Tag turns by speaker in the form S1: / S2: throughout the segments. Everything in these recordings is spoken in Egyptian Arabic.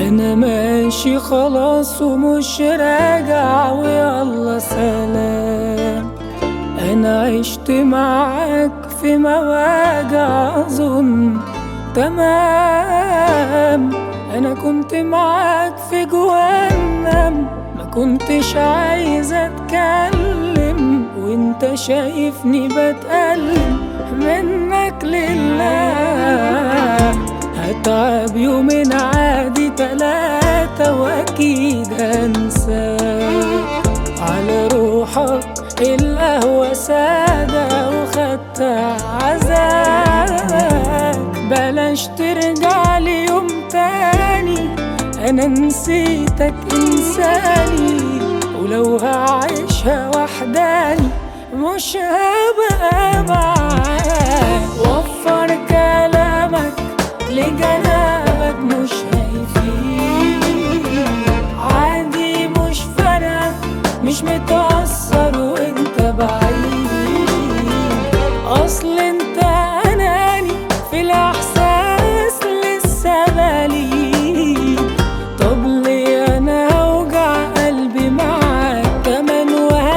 S1: انا ماشي خلاص ومش راجع ويلا سلام انا عشت معاك في مواجع اظن تمام انا كنت معاك في جهنم ما كنتش عايز اتكلم وانت شايفني بتألم منك لله هتعب يومين عادي تلاتة واكيد هنساك على روحك القهوة سادة وخدت عذاب بلاش ترجع لي يوم تاني انا نسيتك انساني ولو هعيشها وحداني مش هبقى معاك وفر كلامك لجنابك مش هيفيد عادي مش فارقة مش متأثر وانت بعيد اصل انت اناني في الاحساس لسه بليد طب ليه انا اوجع قلبي معاك كمان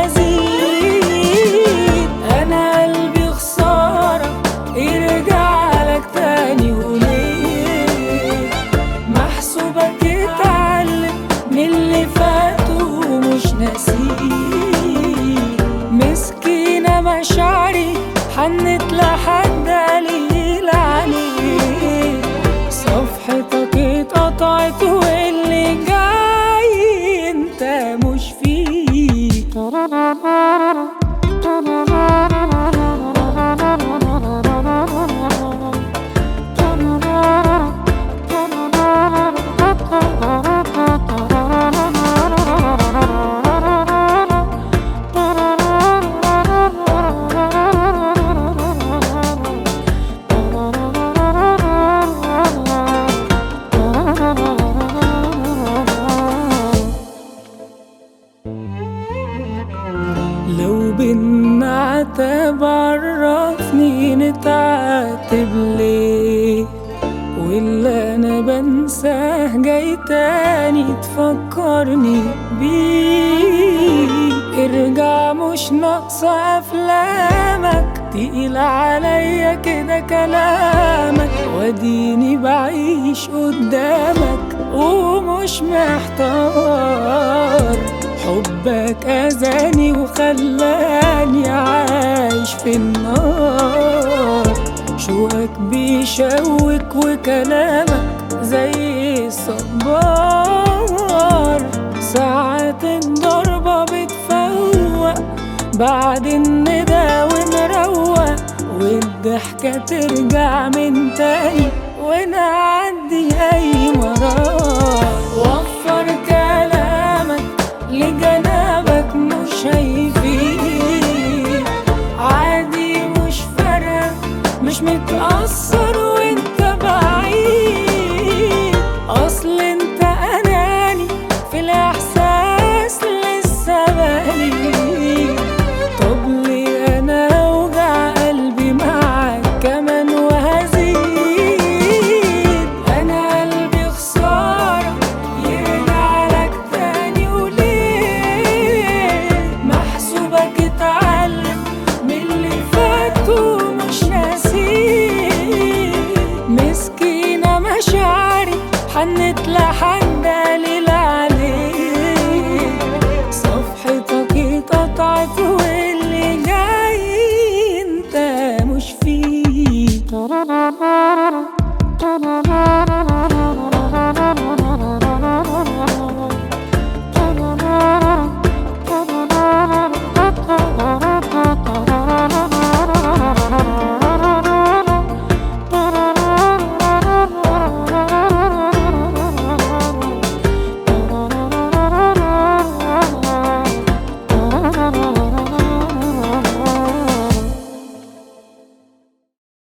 S1: وهزيد انا قلبي خسارة يرجع لك تاني وليه محسوبك اتعلم من اللي فات ومش ناسيه مسكينة مشاعري حنت لحد قليل عليك صفحتك اتقطعت واللي جاي انت مش فيه لو بينا عتاب عرفني نتعاتب ليه واللي انا بنساه جاي تاني تفكرني بيه ارجع مش ناقصة افلامك تقيل عليا كده كلامك واديني بعيش قدامك ومش محتار حبك أذاني وخلاني عايش في النار شوقك بيشوك وكلامك زي الصبار ساعات الضربة بتفوق بعد الندى ونروق والضحكة ترجع من تاني ونعدي أي مرار وفر كلامك لجنابك مش هيفيد عادي مش فارقة مش متأثر وانت بعيد أصل انت أناني في الإحساس لسه بليد طب ليه أنا أوجع قلبي معاك كمان وهزيد أنا قلبي خسارة يرجع لك تاني وليه محسوبك اتعلم من اللي فات ومش ناسيه مسكينة مشاعري حنت لحد